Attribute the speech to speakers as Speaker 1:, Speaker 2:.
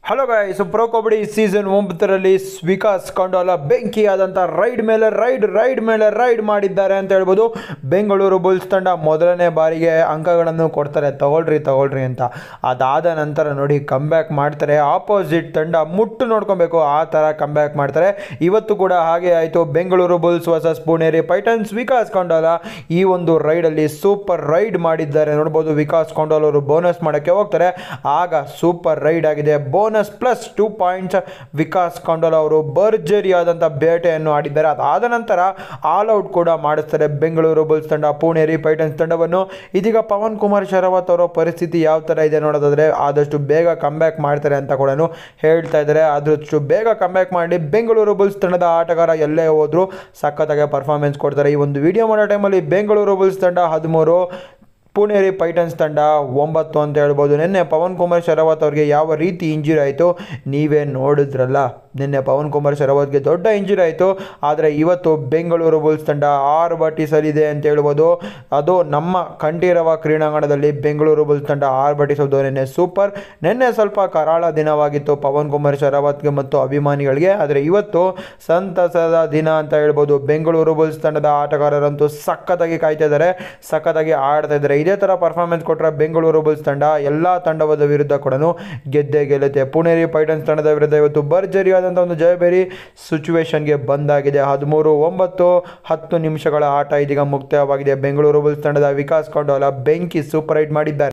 Speaker 1: hello guys pro kabaddi season ಒಂಬತ್ತರಲ್ಲಿ ವಿಕಾಸ್ ಕೊಂಡೋಲ ಬೆಂಕಿಯಾದಂಥ raid ಮೇಲೆ ರೈಡ್ ರೈಡ್ ಮೇಲೆ ರೈಡ್ ಮಾಡಿದ್ದಾರೆ ಅಂತ ಹೇಳ್ಬೋದು ಬೆಂಗಳೂರು ಬುಲ್ಸ್ ತಂಡ ಮೊದಲನೇ ಬಾರಿಗೆ ಅಂಕಗಳನ್ನು ಕೊಡ್ತಾರೆ ತಗೊಳ್ರಿ ತಗೊಳ್ರಿ ಅಂತ ಅದಾದ ನಂತರ ನೋಡಿ ಕಮ್ಬ್ಯಾಕ್ ಮಾಡ್ತಾರೆ ಆಪೋಸಿಟ್ ತಂಡ ಮುಟ್ಟು ನೋಡ್ಕೊಬೇಕು ಆ ಥರ ಕಮ್ಬ್ಯಾಕ್ ಮಾಡ್ತಾರೆ ಇವತ್ತು ಕೂಡ ಹಾಗೆ ಆಯಿತು ಬೆಂಗಳೂರು ಬುಲ್ಸ್ ವರ್ಸಸ್ ಪುಣೇರಿ ಪೈಟನ್ಸ್ ವಿಕಾಸ್ ಕೊಂಡೋಲ ಈ ಒಂದು ರೈಡಲ್ಲಿ ಸೂಪರ್ ರೈಡ್ ಮಾಡಿದ್ದಾರೆ ನೋಡ್ಬೋದು ವಿಕಾಸ್ ಕೊಂಡೋಲ್ ಅವರು ಬೋನಸ್ ಮಾಡೋಕ್ಕೆ ಹೋಗ್ತಾರೆ ಆಗ ಸೂಪರ್ ರೈಡ್ ಆಗಿದೆ bonus plus two points Vikas Kandola ಅವರು ಭರ್ಜರಿಯಾದಂಥ ಬೇಟೆಯನ್ನು ಆಡಿದ್ದಾರೆ ಅದಾದ ನಂತರ ಆಲ್ ಔಟ್ ಕೂಡ ಮಾಡಿಸ್ತಾರೆ ಬೆಂಗಳೂರು ಬುಲ್ಸ್ ತಂಡ ಪುಣೇರಿ ಪೈಟನ್ಸ್ ತಂಡವನ್ನು ಇದೀಗ ಪವನ್ ಕುಮಾರ್ ಶರಾವತ್ ಅವರ ಪರಿಸ್ಥಿತಿ ಯಾವ ಥರ ಇದೆ ನೋಡೋದಾದ್ರೆ ಆದಷ್ಟು ಬೇಗ ಕಮ್ಬ್ಯಾಕ್ ಮಾಡ್ತಾರೆ ಅಂತ ಕೂಡ ಹೇಳ್ತಾ ಇದ್ದಾರೆ ಆದಷ್ಟು ಬೇಗ ಕಮ್ಬ್ಯಾಕ್ ಮಾಡಿ ಬೆಂಗಳೂರು ಬುಲ್ಸ್ ತಂಡದ ಆಟಗಾರ ಎಲ್ಲೇ ಹೋದ್ರು ಸಖತ್ತಾಗಿ ಪರ್ಫಾರ್ಮೆನ್ಸ್ ಕೊಡ್ತಾರೆ ಈ ಒಂದು ವಿಡಿಯೋ ಮಾಡೋ ಟೈಮಲ್ಲಿ ಬೆಂಗಳೂರು ಬುಲ್ಸ್ ತಂಡ ಹದಿಮೂರು ಪುಣೇರಿ ಪೈಟನ್ಸ್ ತಂಡ ಒಂಬತ್ತು ಅಂತ ಹೇಳ್ಬೋದು ನಿನ್ನೆ ಪವನ್ ಕುಮಾರ್ ಶರಾವತ್ ಅವ್ರಿಗೆ ಯಾವ ರೀತಿ ಇಂಜುರಿ ಆಯಿತು ನೀವೇ ನೋಡಿದ್ರಲ್ಲ ನಿನ್ನೆ ಪವನ್ ಕುಮಾರ್ ಶರಾವತ್ಗೆ ದೊಡ್ಡ ಇಂಜುರಿ ಆಯಿತು ಆದರೆ ಇವತ್ತು ಬೆಂಗಳೂರು ಬುಲ್ಸ್ ತಂಡ ಆರು ಬಟ್ಟಿಸಲಿದೆ ಅಂತ ಹೇಳ್ಬೋದು ಅದು ನಮ್ಮ ಕಂಠೀರವ ಕ್ರೀಡಾಂಗಣದಲ್ಲಿ ಬೆಂಗಳೂರು ಬುಲ್ಸ್ ತಂಡ ಆರು ಬಟ್ಟಿಸೋದು ನಿನ್ನೆ ಸೂಪರ್ ನಿನ್ನೆ ಸ್ವಲ್ಪ ಕರಾಳ ದಿನವಾಗಿತ್ತು ಪವನ್ ಕುಮಾರ್ ಶರಾವತ್ಗೆ ಮತ್ತು ಅಭಿಮಾನಿಗಳಿಗೆ ಆದರೆ ಇವತ್ತು ಸಂತಸದ ದಿನ ಅಂತ ಹೇಳ್ಬೋದು ಬೆಂಗಳೂರು ಬುಲ್ಸ್ ತಂಡದ ಆಟಗಾರರಂತೂ ಸಖತ್ತಾಗಿ ಕಾಯ್ತಾ ಇದ್ದಾರೆ ಸಖತ್ತಾಗಿ ಆಡ್ತಾ ಇದ್ದಾರೆ ಇದೇ ಥರ ಪರ್ಫಾರ್ಮೆನ್ಸ್ ಕೊಟ್ಟರೆ ಬೆಂಗಳೂರು ಬುಲ್ಸ್ ತಂಡ ಎಲ್ಲ ತಂಡದ ವಿರುದ್ಧ ಕೂಡ ಗೆದ್ದೇ ಗೆಲ್ಲುತ್ತೆ ಪುಣೇರಿ ಪೈಟನ್ಸ್ ತಂಡದ ವಿರುದ್ಧ ಇವತ್ತು ಭರ್ಜರಿಯಾದಂಥ ಒಂದು ಜಯಬೇರಿ ಸಿಚುವೇಶನ್ಗೆ ಬಂದಾಗಿದೆ ಹದಿಮೂರು ಒಂಬತ್ತು ಹತ್ತು ನಿಮಿಷಗಳ ಆಟ ಇದೀಗ ಮುಕ್ತಾಯವಾಗಿದೆ ಬೆಂಗಳೂರು ಬುಲ್ಸ್ ತಂಡದ ವಿಕಾಸ್ ಕೊಂಡೋಲ ಬೆಂಕಿ ಸೂಪರ್ ರೈಡ್ ಮಾಡಿದ್ದಾರೆ